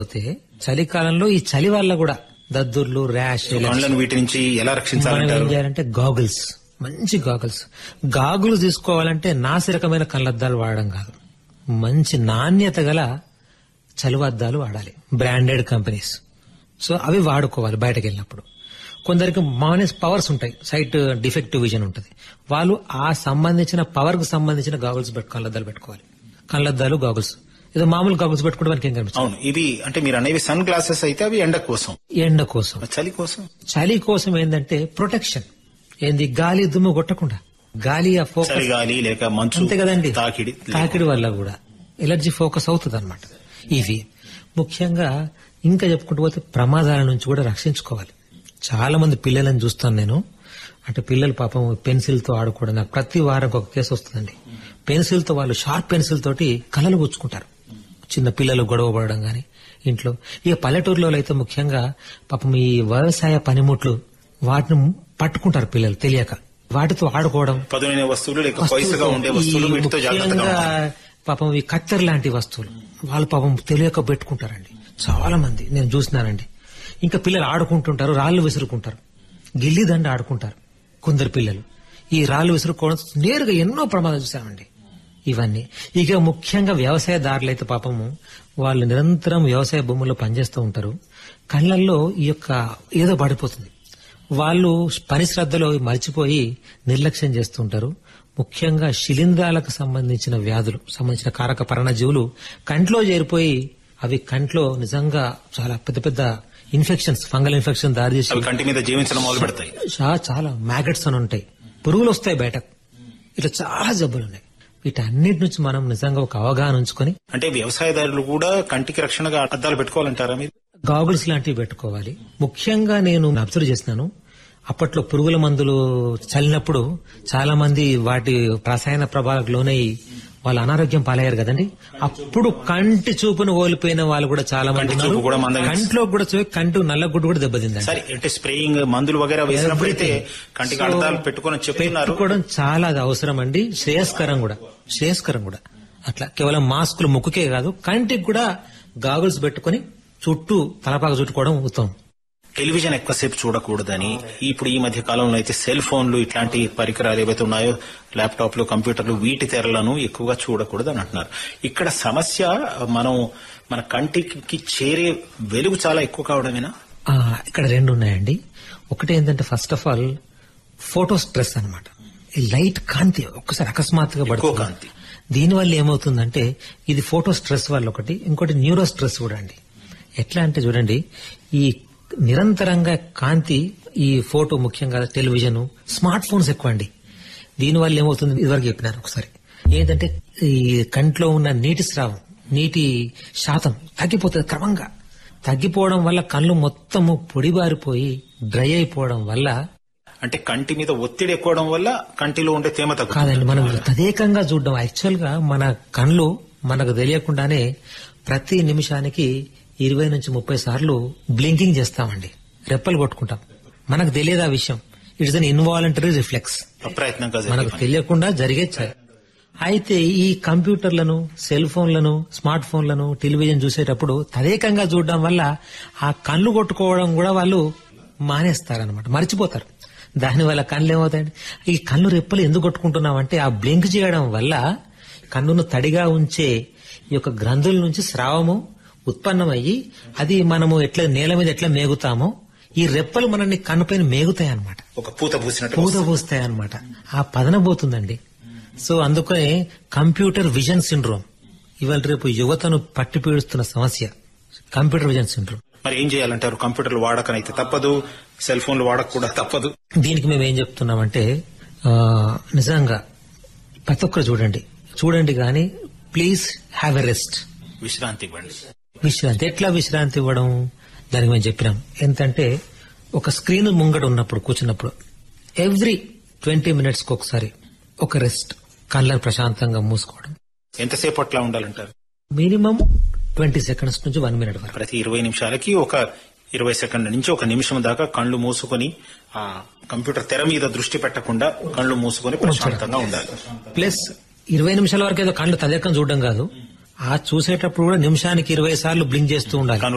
పోతే చలికాలంలో ఈ చలి వల్ల కూడా దద్దుర్లు ర్యాష్ కళ్ళను వీటి నుంచి ఎలా మనం రక్షించాలంటారు ఏం చేయాలంటే గాగుల్స్ మంచి గాగుల్స్ గాగుల్స్ తీసుకోవాలంటే నాసిరకమైన కళ్ళద్దాలు వాడడం కాదు మంచి నాణ్యత గల చలువద్దాలు వాడాలి బ్రాండెడ్ కంపెనీస్ సో అవి వాడుకోవాలి బయటకు వెళ్ళినప్పుడు కొందరికి మానస్ పవర్స్ ఉంటాయి సైట్ డిఫెక్టివ్ విజన్ ఉంటుంది వాళ్ళు ఆ సంబంధించిన పవర్ కు సంబంధించిన గాగుల్స్ పెట్టు కళ్ళద్దాలు పెట్టుకోవాలి కళ్ళద్దాలు గాగుల్స్ ఏదో మామూలు గాగుల్స్ పెట్టుకుంటే మనకి ఏం కనిపిస్తుంది అవును ఇవి అంటే మీరు అనేవి సన్ గ్లాసెస్ అయితే అవి ఎండ కోసం ఎండ కోసం చలి కోసం చలి కోసం ఏంటంటే ప్రొటెక్షన్ ఏంది గాలి దుమ్ము కొట్టకుండా గాలి ఆ ఫోకస్ చలి గాలి లేక మంచు అంతే కదండి తాకిడి తాకిడి వల్ల కూడా ఎలర్జీ ఫోకస్ అవుతుంది అనమాట ఇవి ముఖ్యంగా ఇంకా చెప్పుకుంటూ పోతే ప్రమాదాల నుంచి కూడా రక్షించుకోవాలి చాలా మంది పిల్లలను చూస్తాను నేను అంటే పిల్లలు పాపం పెన్సిల్ తో ఆడుకోవడం నాకు ప్రతి వారం ఒక కేసు వస్తుందండి పెన్సిల్ తో వాళ్ళు షార్ప్ పెన్సిల్ తోటి కలలు గుచ్చుకుంటారు చిన్న పిల్లలు గొడవ పడడం గాని ఇంట్లో ఇక పల్లెటూరులో అయితే ముఖ్యంగా పాపం ఈ వ్యవసాయ పనిముట్లు వాటిని పట్టుకుంటారు పిల్లలు తెలియక వాటితో ఆడుకోవడం పదునైన వస్తువులు లేక పైసగా ఉండే ఈ వస్తువులు వీటితో జాగ్రత్తగా ముఖ్యంగా ఉండాలి. పాపం ఈ కత్తెర లాంటి వస్తువులు వాళ్ళు పాపం తెలియక పెట్టుకుంటారండి చాలా మంది నేను చూసినానండి ఇంకా పిల్లలు ఆడుకుంటుంటారు రాళ్లు విసురుకుంటారు గిల్లి దండ ఆడుకుంటారు కొందరు పిల్లలు ఈ రాళ్లు విసురుకోవడం నేరుగా ఎన్నో ప్రమాదాలు చూసామండి ఇవన్నీ ఇక ముఖ్యంగా వ్యవసాయదారులు అయితే పాపము వాళ్ళు నిరంతరం వ్యవసాయ భూముల్లో పనిచేస్తూ ఉంటారు కళ్ళల్లో ఈ యొక్క ఏదో పడిపోతుంది వాళ్ళు పని శ్రద్ధలో మర్చిపోయి నిర్లక్ష్యం చేస్తుంటారు ముఖ్యంగా శిలీంధ్రాలకు సంబంధించిన వ్యాధులు సంబంధించిన కారక పరణజీవులు కంట్లో చేరిపోయి అవి కంట్లో నిజంగా చాలా పెద్ద పెద్ద ఇన్ఫెక్షన్స్ ఫంగల్ ఇన్ఫెక్షన్ దారి చేసి అవి కంటి మీద జీవించడం మొదలు పెడతాయి చా- చాలా మ్యాగట్స్ అని ఉంటాయి పురుగులు వస్తాయి బయటకు ఇట్లా చాలా జబ్బులు ఉన్నాయి వీటన్నిటి నుంచి మనం నిజంగా ఒక అవగాహన ఉంచుకొని అంటే వ్యవసాయదారులు కూడా కంటికి రక్షణగా అద్దాలు పెట్టుకోవాలంటారా మీరు గాగుల్స్ లాంటివి పెట్టుకోవాలి ముఖ్యంగా నేను అబ్జర్వ్ చేసినాను అప్పట్లో పురుగుల మందులు చల్లినప్పుడు చాలా మంది వాటి రసాయన ప్రభావాలకు లోనై వాళ్ళు అనారోగ్యం పాలయ్యారు కదండి అప్పుడు కంటి చూపును కోల్పోయిన వాళ్ళు కూడా చాలా మంది కంటి ఉన్నారు. చూపు కూడా మందగించి- కంట్లో కూడా చూపి కంటి నల్లగుడ్డు కూడా దెబ్బతిందండి సరే అంటే స్ప్రేయింగ్ మందులు వగేరా వేసినప్పుడైతే కంటికి అద్దాలు పెట్టుకొని చెప్తున్నారు పెట్టుకోవడం చాలా అది అవసరం అండి శ్రేయస్కరం కూడా శ్రేయస్కరం కూడా అట్లా కేవలం మాస్కులు ముక్కుకే కాదు కంటికి కూడా గాగుల్స్ పెట్టుకొని చుట్టూ తలపాక చుట్టుకోవడం ఉత్తమం టెలివిజన్ ఎక్కువసేపు చూడకూడదని ఇప్పుడు ఈ మధ్య కాలంలో అయితే సెల్ ఫోన్లు ఇట్లాంటి పరికరాలు ఏవైతే ఉన్నాయో ల్యాప్టాప్లు కంప్యూటర్లు వీటి తెరలను ఎక్కువగా చూడకూడదని అంటున్నారు ఇక్కడ సమస్య మనం మన కంటికి చేరే వెలుగు చాలా ఎక్కువ కావడమేనా ఆ, ఇక్కడ రెండు ఉన్నాయండి ఒకటి ఏంటంటే first of all photo stress అనమాట ఈ లైట్ కాంతి ఒక్కసారి అకస్మాత్తుగా పడుతుంది కాంతి. దీనివల్ల ఏమవుతుందంటే ఇది ఫోటో స్ట్రెస్ వల్ల ఒకటి ఇంకోటి న్యూరో స్ట్రెస్ కూడా అండి ఎట్లా అంటే చూడండి ఈ నిరంతరంగా కాంతి ఈ ఫోటో ముఖ్యంగా టెలివిజన్ స్మార్ట్ ఫోన్స్ ఎక్కువ అండి దీనివల్ల ఏమవుతుంది ఇదివరకు చెప్పినారు ఒకసారి ఏంటంటే ఈ కంట్లో ఉన్న నీటి స్రావం నీటి శాతం తగ్గిపోతుంది క్రమంగా తగ్గిపోవడం వల్ల కళ్ళు మొత్తము పొడిబారిపోయి డ్రై అయిపోవడం వల్ల అంటే కంటి మీద ఒత్తిడి ఎక్కువడం వల్ల కంటిలో ఉండే తేమ తగ్గుతుంది కాదండి మనం తదేకంగా చూడడం యాక్చువల్ గా మన కళ్ళు మనకు తెలియకుండానే ప్రతి నిమిషానికి ఇరవై నుంచి ముప్పై సార్లు బ్లింకింగ్ చేస్తామండి రెప్పలు కొట్టుకుంటాం మనకు తెలియదు ఆ విషయం ఇట్స్ అన్ ఇన్వాలంటరీ రిఫ్లెక్స్ అప్రయత్నంగా జరిగే మనకు పని. తెలియకుండా జరిగే చ- అయితే ఈ కంప్యూటర్లను సెల్ ఫోన్లను స్మార్ట్ ఫోన్లను టెలివిజన్ చూసేటప్పుడు తదేకంగా చూడడం వల్ల ఆ కళ్ళు కొట్టుకోవడం కూడా వాళ్ళు మానేస్తారనమాట మర్చిపోతారు దానివల్ల కళ్ళు ఏమవుతాయండి ఈ కళ్ళు రెప్పలు ఎందుకు కొట్టుకుంటున్నామంటే ఆ బ్లింక్ చేయడం వల్ల కన్నును తడిగా ఉంచే ఈ యొక్క గ్రంథుల నుంచి స్రావము ఉత్పన్నమయ్యి అది మనము ఎట్లా నేల మీద ఎట్లా మేగుతామో ఈ రెప్పలు మనల్ని కన్నుపైన మేగుతాయి అన్నమాట ఒక పూత పూసినట్టు పూత పూస్తాయి అనమాట ఆ పదన పోతుందండి సో అందుకనే కంప్యూటర్ విజన్ సిండ్రోమ్ ఇవాళ రేపు యువతను పట్టి పీడుస్తున్న సమస్య కంప్యూటర్ విజన్ సిండ్రోమ్ మరి ఏం చేయాలంటారు కంప్యూటర్లు వాడకనైతే తప్పదు సెల్ ఫోన్లు వాడక కూడా తప్పదు దీనికి మేము ఏం చెప్తున్నామంటే ఆ, నిజంగా ప్రతి ఒక్కరు చూడండి చూడండి కానీ ప్లీజ్ హ్యావ్ ఎ రెస్ట్ విశ్రాంతి ఇవ్వండి విశ్రాంతి ఎట్లా విశ్రాంతి ఇవ్వడం దానికి మేము చెప్పినాం ఎంతంటే ఒక స్క్రీన్ ముంగట ఉన్నప్పుడు కూర్చున్నప్పుడు ఎవ్రీ ట్వంటీ మినిట్స్ కి ఒకసారి ఒక రెస్ట్ కళ్ళను ప్రశాంతంగా మూసుకోవడం ఎంతసేపు అట్లా ఉండాలంటారు మినిమం ట్వంటీ సెకండ్స్ నుంచి వన్ మినిట్ వరకు ప్రతి ఇరవై నిమిషాలకి ఒక ఇరవై సెకండ్ల నుంచి ఒక నిమిషం దాకా కళ్ళు మూసుకొని ఆ కంప్యూటర్ తెర మీద దృష్టి పెట్టకుండా కళ్ళు మూసుకొని ప్రశాంతంగా ఉండాలి ప్లస్ ఇరవై నిమిషాల వరకు ఏదో కళ్ళు తదేకం చూడడం కాదు ఆ చూసేటప్పుడు కూడా నిమిషానికి ఇరవై సార్లు బ్లింక్ చేస్తూ ఉండాలి కన్ను